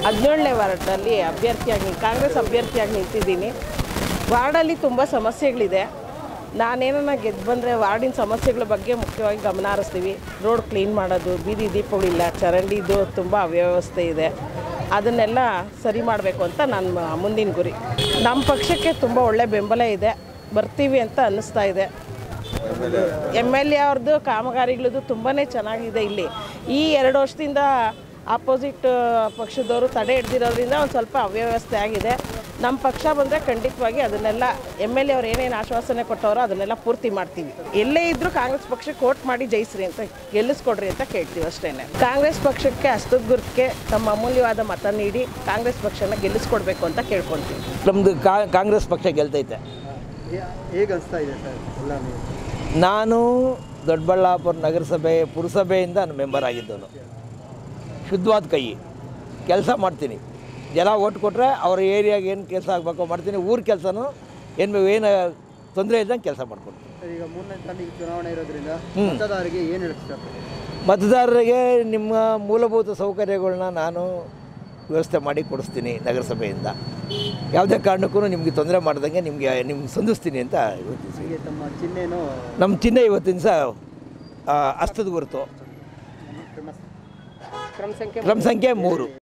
ಹದಿನೇಳನೇ ವಾರ್ಡಲ್ಲಿ ಅಭ್ಯರ್ಥಿಯಾಗಿ ಕಾಂಗ್ರೆಸ್ ಅಭ್ಯರ್ಥಿಯಾಗಿ ನಿಂತಿದ್ದೀನಿ ವಾರ್ಡಲ್ಲಿ ತುಂಬ ಸಮಸ್ಯೆಗಳಿದೆ ನಾನೇನನ್ನ ಗೆದ್ದು ಬಂದರೆ ವಾರ್ಡಿನ ಸಮಸ್ಯೆಗಳ ಬಗ್ಗೆ ಮುಖ್ಯವಾಗಿ ಗಮನ ಹರಿಸ್ತೀವಿ ರೋಡ್ ಕ್ಲೀನ್ ಮಾಡೋದು ಬೀದಿ ದೀಪಗಳಿಲ್ಲ ಚರಂಡಿದು ತುಂಬ ಅವ್ಯವಸ್ಥೆ ಇದೆ ಅದನ್ನೆಲ್ಲ ಸರಿ ಮಾಡಬೇಕು ಅಂತ ನನ್ನ ಮುಂದಿನ ಗುರಿ ನಮ್ಮ ಪಕ್ಷಕ್ಕೆ ತುಂಬ ಒಳ್ಳೆ ಬೆಂಬಲ ಇದೆ ಬರ್ತೀವಿ ಅಂತ ಅನ್ನಿಸ್ತಾ ಇದೆ ಎಮ್ ಎಲ್ ಎ ಅವ್ರದ್ದು ಕಾಮಗಾರಿಗಳದ್ದು ತುಂಬಾ ಚೆನ್ನಾಗಿದೆ ಇಲ್ಲಿ ಈ ಎರಡು ವರ್ಷದಿಂದ ಆಪೋಸಿಟ್ ಪಕ್ಷದವರು ತಡೆ ಹಿಡ್ದಿರೋದ್ರಿಂದ ಒಂದು ಸ್ವಲ್ಪ ಅವ್ಯವಸ್ಥೆ ಆಗಿದೆ ನಮ್ಮ ಪಕ್ಷ ಬಂದರೆ ಖಂಡಿತವಾಗಿ ಅದನ್ನೆಲ್ಲ ಎಮ್ ಎಲ್ ಎ ಅವ್ರು ಏನೇನು ಆಶ್ವಾಸನೆ ಕೊಟ್ಟವರೋ ಅದನ್ನೆಲ್ಲ ಪೂರ್ತಿ ಮಾಡ್ತೀವಿ ಎಲ್ಲೇ ಇದ್ದರೂ ಕಾಂಗ್ರೆಸ್ ಪಕ್ಷಕ್ಕೆ ವೋಟ್ ಮಾಡಿ ಜಯಿಸ್ರಿ ಅಂತ ಗೆಲ್ಲಿಸ್ಕೊಡ್ರಿ ಅಂತ ಕೇಳ್ತೀವಿ ಅಷ್ಟೇ ಕಾಂಗ್ರೆಸ್ ಪಕ್ಷಕ್ಕೆ ಹಸ್ತದ ಗುರುತಿಗೆ ತಮ್ಮ ಅಮೂಲ್ಯವಾದ ಮತ ನೀಡಿ ಕಾಂಗ್ರೆಸ್ ಪಕ್ಷನ ಗೆಲ್ಲಿಸ್ಕೊಡ್ಬೇಕು ಅಂತ ಕೇಳ್ಕೊಳ್ತೀವಿ ನಮ್ಮದು ಕಾಂಗ್ರೆಸ್ ಪಕ್ಷ ಗೆಲ್ತೈತೆ ಹೇಗೆ ಅನಿಸ್ತಾ ಇದೆ ಸರ್ ಎಲ್ಲ ನೀವು ನಾನು ದೊಡ್ಡಬಳ್ಳಾಪುರ ನಗರಸಭೆ ಪುರಸಭೆಯಿಂದ ನಾನು ಮೆಂಬರ್ ಆಗಿದ್ದವನು ಶುದ್ಧವಾದ ಕೈ ಕೆಲಸ ಮಾಡ್ತೀನಿ ಜನ ಓಟ್ ಕೊಟ್ಟರೆ ಅವ್ರ ಏರಿಯಾಗೆ ಏನು ಕೆಲಸ ಆಗಬೇಕು ಮಾಡ್ತೀನಿ ಊರ ಕೆಲಸನೂ ಏನು ಏನು ತೊಂದರೆ ಇದ್ದಂಗೆ ಕೆಲಸ ಮಾಡ್ಕೊಡ್ತೀನಿ ಸರ್ ಈಗ ಮೂರನೇ ತಾರೀಕು ಚುನಾವಣೆ ಇರೋದ್ರಿಂದ ಮತದಾರರಿಗೆ ಏನು ಹೇಳ್ತೀರಾ ಮತದಾರರಿಗೆ ನಿಮ್ಮ ಮೂಲಭೂತ ಸೌಕರ್ಯಗಳನ್ನ ನಾನು ವ್ಯವಸ್ಥೆ ಮಾಡಿ ಕೊಡಿಸ್ತೀನಿ ನಗರಸಭೆಯಿಂದ ಯಾವುದೇ ಕಾರಣಕ್ಕೂ ನಿಮಗೆ ತೊಂದರೆ ಮಾಡ್ದಂಗೆ ನಿಮಗೆ ನಿಮ್ಗೆ ಸಂಧಿಸ್ತೀನಿ ಅಂತ ಇವತ್ತು ಹೀಗೆ ತಮ್ಮ ಚಿಹ್ನೆನೂ ನಮ್ಮ ಚಿಹ್ನೆ ಇವತ್ತಿನ ಸಹ ಹಸ್ತದ ಗುರುತು ಕ್ರಮ ಕ್ರಮ ಸಂಖ್ಯೆ ಕ್ರಮ ಸಂಖ್ಯೆ ಮೂರು